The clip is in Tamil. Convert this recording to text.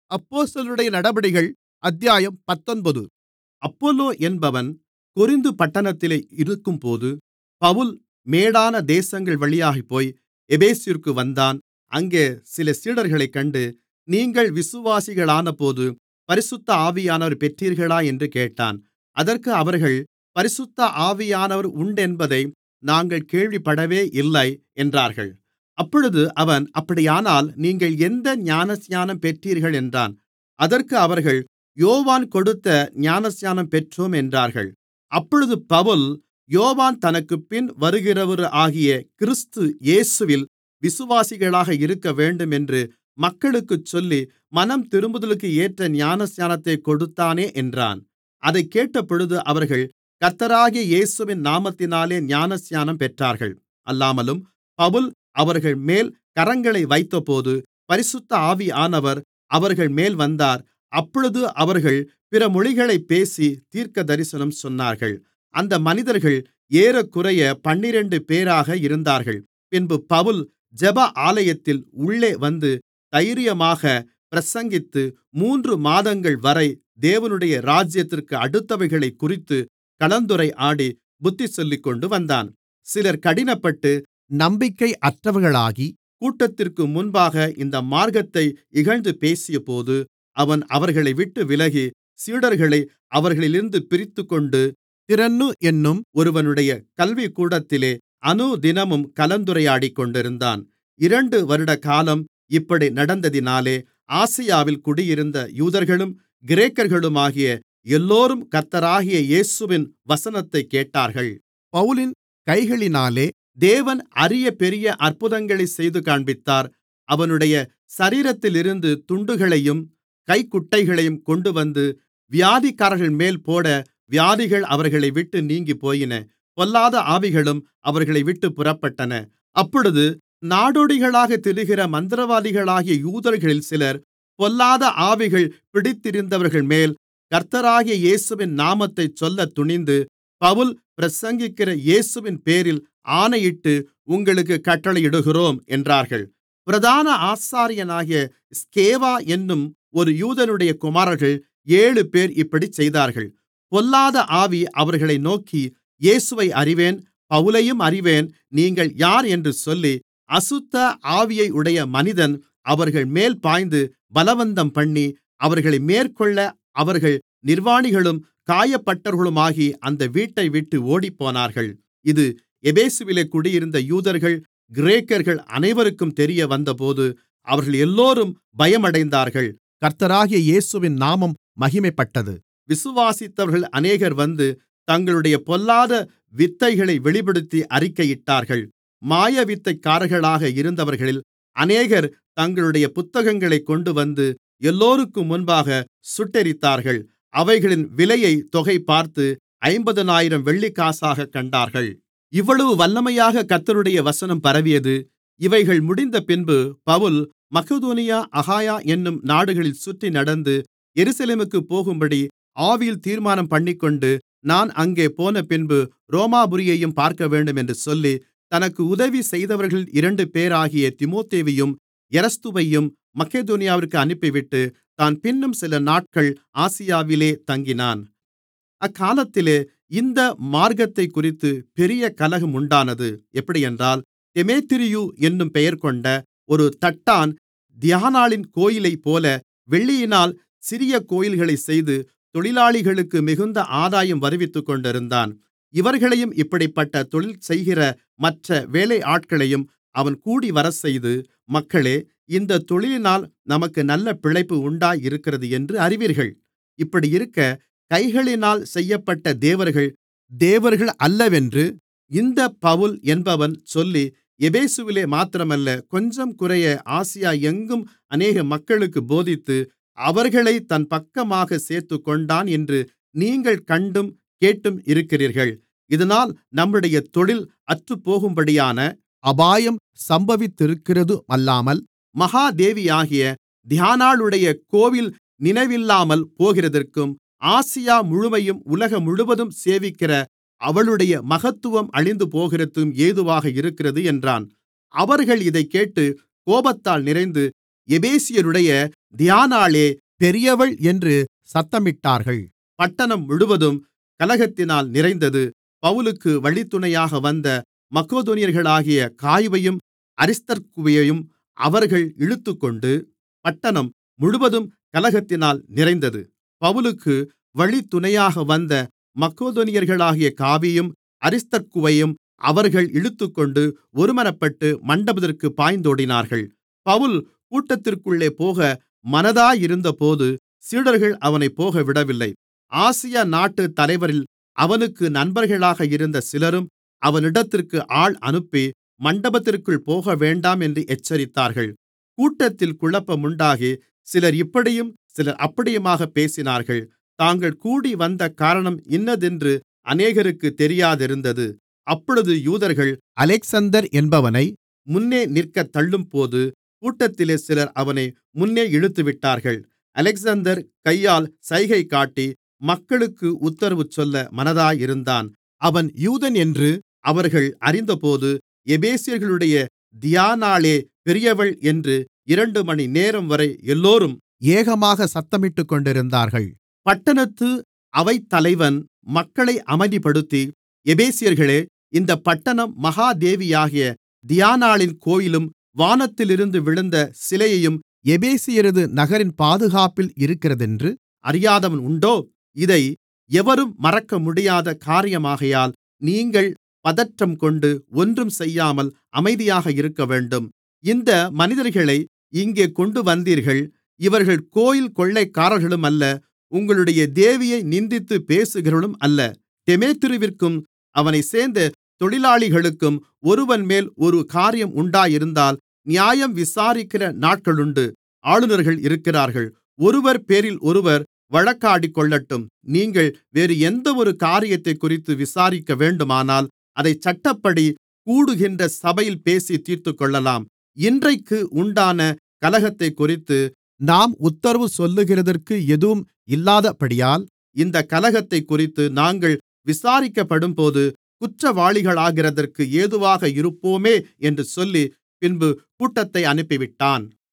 அப்போஸ்தலர்களுடைய நடபடிகள் அத்தியாயம் பத்தொன்பது அப்பொல்லோ என்பவன் கொரிந்து பட்டணத்திலே இருக்கும்போது பவுல் மேடான தேசங்கள் வழியாகப்போய் எபேசுவிற்கு வந்தான் அங்கே சில சீடர்களைக் கண்டு நீங்கள் விசுவாசிகளானபோது பரிசுத்த ஆவியானவரைப் பெற்றீர்களா என்று கேட்டான் அதற்கு அவர்கள் பரிசுத்த ஆவியானவர் உண்டென்பதை நாங்கள் கேள்விப்படவே இல்லை என்றார்கள் அப்பொழுது அவன் அப்படியானால் நீங்கள் எந்த ஞானஸ்நானம் பெற்றீர்கள் என்றான் அதற்கு அவர்கள் யோவான் கொடுத்த ஞானஸ்நானம் பெற்றோம் என்றார்கள் அப்பொழுது பவுல் யோவான் தனக்குப்பின் வருகிறவராகிய கிறிஸ்து இயேசுவில் விசுவாசிகளாக இருக்கவேண்டும் என்று மக்களுக்குச் சொல்லி மனந்திரும்புதலுக்கு ஏற்ற ஞானஸ்நானத்தைக் கொடுத்தானே என்றான் அதைக் கேட்டபொழுது அவர்கள் கர்த்தராகிய இயேசுவின் நாமத்தினாலே ஞானஸ்நானம் பெற்றார்கள் அல்லாமலும் பவுல் அவர்கள்மேல் கரங்களை வைத்தபோது பரிசுத்த ஆவியானவர் அவர்கள்மேல் வந்தார் அப்பொழுது அவர்கள் பிற மொழிகளைப் பேசி தீர்க்கதரிசனம் சொன்னார்கள் அந்த மனிதர்கள் ஏறக்குறைய பன்னிரண்டுபேராக இருந்தார்கள் பின்பு பவுல் ஜெப ஆலயத்தில் உள்ளே வந்து தைரியமாகப் பிரசங்கித்து மூன்று மாதங்கள்வரை தேவனுடைய ராஜ்யத்திற்கு அடுத்தவைகளைக்குறித்து கலந்துரையாடி புத்திசொல்லிக்கொண்டு வந்தான் சிலர் கடினப்பட்டு நம்பிக்கையற்றவர்களாகி கூட்டத்திற்கு முன்பாக இந்த மார்க்கத்தை இகழ்ந்து பேசியபோது அவன் அவர்களைவிட்டு விலகி சீடர்களை அவர்களிலிருந்து பிரித்துக்கொண்டு திறன்னு என்னும் ஒருவனுடைய கல்விக்கூடத்திலே அனுதினமும் கலந்துரையாடிக்கொண்டிருந்தான் இரண்டு வருடகாலம் இப்படி நடந்ததினாலே ஆசியாவில் குடியிருந்த யூதர்களும் கிரேக்கர்களுமாகிய எல்லோரும் கர்த்தராகிய இயேசுவின் வசனத்தைக் கேட்டார்கள் பவுலின் கைகளினாலே தேவன் அரிய பெரிய அற்புதங்களைச் செய்து காண்பித்தார் அவனுடைய சரீரத்திலிருந்து துண்டுகளையும் கைக்குட்டைகளையும் கொண்டுவந்து வியாதிக்காரர்கள்மேல் போட வியாதிகள் அவர்களைவிட்டு நீங்கிப்போயின பொல்லாத ஆவிகளும் அவர்களைவிட்டுப் புறப்பட்டன அப்பொழுது நாடோடிகளாகத் திரிகிற மந்திரவாதிகளாகிய யூதர்களில் சிலர் பொல்லாத ஆவிகள் பிடித்திருந்தவர்கள்மேல் கர்த்தராகிய இயேசுவின் நாமத்தைச் சொல்லத் துணிந்து பவுல் பிரசங்கிக்கிற இயேசுவின்பேரில் ஆணையிட்டு உங்களுக்குக் கட்டளையிடுகிறோம் என்றார்கள் பிரதான ஆசாரியனாகிய ஸ்கேவா என்னும் ஒரு யூதனுடைய குமாரர்கள் ஏழுபேர் இப்படிச் செய்தார்கள் பொல்லாத ஆவி அவர்களை நோக்கி இயேசுவை அறிவேன் பவுலையும் அறிவேன் நீங்கள் யார் என்று சொல்லி அசுத்த ஆவியையுடைய மனிதன் அவர்கள்மேல் பாய்ந்து பலவந்தம்பண்ணி அவர்களை மேற்கொள்ள அவர்கள் நிர்வாணிகளும் காயப்பட்டவர்களுமாகி அந்த வீட்டைவிட்டு ஓடிப்போனார்கள் இது எபேசுவிலே குடியிருந்த யூதர்கள் கிரேக்கர்கள் அனைவருக்கும் தெரியவந்தபோது அவர்கள் எல்லோரும் பயமடைந்தார்கள் கர்த்தராகிய இயேசுவின் நாமம் மகிமைப்பட்டது விசுவாசித்தவர்கள் அநேகர் வந்து தங்களுடைய பொல்லாத வித்தைகளை வெளிப்படுத்தி அறிக்கையிட்டார்கள் மாயவித்தைக்காரர்களாக இருந்தவர்களில் அநேகர் தங்களுடைய புத்தகங்களைக் கொண்டுவந்து எல்லோருக்கும் முன்பாக சுட்டெரித்தார்கள் அவைகளின் விலையைத் தொகை பார்த்து ஐம்பதனாயிரம் வெள்ளிக்காசாகக் கண்டார்கள் இவ்வளவு வல்லமையாக கர்த்தருடைய வசனம் பரவியது இவைகள் முடிந்தபின்பு பவுல் மக்கெதோனியா அகாயா என்னும் நாடுகளில் சுற்றி நடந்து எருசலேமுக்குப் போகும்படி ஆவியில் தீர்மானம் பண்ணிக்கொண்டு நான் அங்கே போனபின்பு ரோமாபுரியையும் பார்க்கவேண்டும் என்று சொல்லி தனக்கு உதவி செய்தவர்களில் இரண்டுபேராகிய தீமோத்தேயுவையும் எரஸ்துவையும் மக்கெதோனியாவிற்கு அனுப்பிவிட்டு தான் பின்னும் சில நாட்கள் ஆசியாவிலே தங்கினான் அக்காலத்திலே இந்த மார்க்கத்தைக்குறித்து பெரிய கலகம் உண்டானது எப்படியென்றால் தெமேத்திரியு என்னும் பெயர்கொண்ட ஒரு தட்டான் தியானாளின் கோயிலைப்போல வெள்ளியினால் சிறிய கோயில்களைச் செய்து தொழிலாளிகளுக்கு மிகுந்த ஆதாயம் வருவித்துக்கொண்டிருந்தான் இவர்களையும் இப்படிப்பட்ட தொழில் செய்கிற மற்ற வேலையாட்களையும் அவன் கூடிவரச்செய்து மக்களே இந்தத் தொழிலினால் நமக்கு நல்ல பிழைப்பு உண்டாயிருக்கிறது என்று அறிவீர்கள் இப்படியிருக்க கைகளினால் செய்யப்பட்ட தேவர்கள் தேவர்கள் அல்லவென்று இந்தப் பவுல் என்பவன் சொல்லி எபேசுவிலே மாத்திரமல்ல கொஞ்சம் குறைய ஆசியா எங்கும் அநேக மக்களுக்குப் போதித்து அவர்களைத் தன் பக்கமாகச் சேர்த்துக்கொண்டான் என்று நீங்கள் கண்டும் கேட்டும் இருக்கிறீர்கள் இதனால் நம்முடைய தொழில் அற்றுப்போகும்படியான அபாயம் சம்பவித்திருக்கிறதுமல்லாமல் மகாதேவியாகிய தியானாளுடைய கோவில் நினைவில்லாமல் போகிறதற்கும் ஆசியா முழுமையும் உலகம் முழுவதும் சேவிக்கிற அவளுடைய மகத்துவம் அழிந்துபோகிறதற்கும் ஏதுவாக இருக்கிறது என்றான் அவர்கள் இதைக் கேட்டு கோபத்தால் நிறைந்து எபேசியருடைய தியானாளே பெரியவள் என்று சத்தமிட்டார்கள் பட்டணம் முழுவதும் கலகத்தினால் நிறைந்தது பவுலுக்கு வழித்துணையாக வந்த மக்கெதோனியர்களாகிய காயுவையும் அரிஸ்தர்க்குவையும் அவர்கள் இழுத்துக்கொண்டு பட்டணம் முழுவதும் கலகத்தினால் நிறைந்தது பவுலுக்கு வழித்துணையாக வந்த மக்கெதோனியர்களாகிய காவியும் அரிஸ்தர்க்குவையும் அவர்கள் இழுத்துக்கொண்டு ஒருமனப்பட்டு மண்டபத்திற்குப் பாய்ந்தோடினார்கள் பவுல் கூட்டத்திற்குள்ளே போக மனதாயிருந்தபோது சீடர்கள் அவனைப் போகவிடவில்லை ஆசியா நாட்டுத் தலைவரில் அவனுக்கு நண்பர்களாக இருந்த சிலரும் அவனிடத்திற்கு ஆள் அனுப்பி மண்டபத்திற்குள் போகவேண்டாம் என்று எச்சரித்தார்கள் கூட்டத்தில் குழப்பமுண்டாகி சிலர் இப்படியும் சிலர் அப்படியுமாகப் பேசினார்கள் தாங்கள் கூடிவந்த காரணம் இன்னதென்று அநேகருக்குத் தெரியாதிருந்தது அப்பொழுது யூதர்கள் அலெக்சந்தர் என்பவனை முன்னே நிற்கத் தள்ளும்போது கூட்டத்திலே சிலர் அவனை முன்னே இழுத்துவிட்டார்கள் அலெக்சந்தர் கையால் சைகை காட்டி மக்களுக்கு உத்தரவு சொல்ல மனதாயிருந்தான் அவன் யூதன் என்று அவர்கள் அறிந்தபோது எபேசியர்களுடைய தியானாளே பெரியவள் என்று இரண்டு மணிநேரம்வரை எல்லோரும் ஏகமாக சத்தமிட்டுக்கொண்டிருந்தார்கள் பட்டணத்து அவைத்தலைவன் மக்களை அமைதிப்படுத்தி எபேசியர்களே இந்தப் பட்டணம் மகா தேவியாகிய தியானாளின் கோவிலும் வானத்திலிருந்து விழுந்த சிலையையும் எபேசியரது நகரின் பாதுகாப்பில் இருக்கிறதென்று அறியாதவன் உண்டோ இதை எவரும் மறக்கமுடியாத காரியமாகையால் நீங்கள் பதற்றம்கொண்டு ஒன்றும் செய்யாமல் அமைதியாக இருக்கவேண்டும் இந்த மனிதர்களை இங்கே கொண்டுவந்தீர்கள் இவர்கள் கோயில் கொள்ளைக்காரர்களும் அல்ல உங்களுடைய தேவியை நிந்தித்துப் பேசுகிறவர்களும் அல்ல தெமேத்திருவிற்கும் அவனைச் சேர்ந்த தொழிலாளிகளுக்கும் ஒருவன்மேல் ஒரு காரியம் உண்டாயிருந்தால் நியாயம் விசாரிக்கிற நாட்களுண்டு ஆளுநர்கள் இருக்கிறார்கள் ஒருவர்பேரில் ஒருவர் வழக்காடிக்கொள்ளட்டும் நீங்கள் வேறு எந்தவொரு காரியத்தைக்குறித்து விசாரிக்க வேண்டுமானால் அதைச் சட்டப்படி கூடுகின்ற சபையில் பேசி தீர்த்துக்கொள்ளலாம் இன்றைக்கு உண்டான கலகத்தைக்குறித்து நாம் உத்தரவு சொல்லுகிறதற்கு எதுவும் இல்லாதபடியால் இந்தக் கலகத்தைக்குறித்து நாங்கள் விசாரிக்கப்படும்போது குற்றவாளிகளாகிறதற்கு ஏதுவாக இருப்போமே என்று சொல்லி பின்பு கூட்டத்தை அனுப்பிவிட்டான்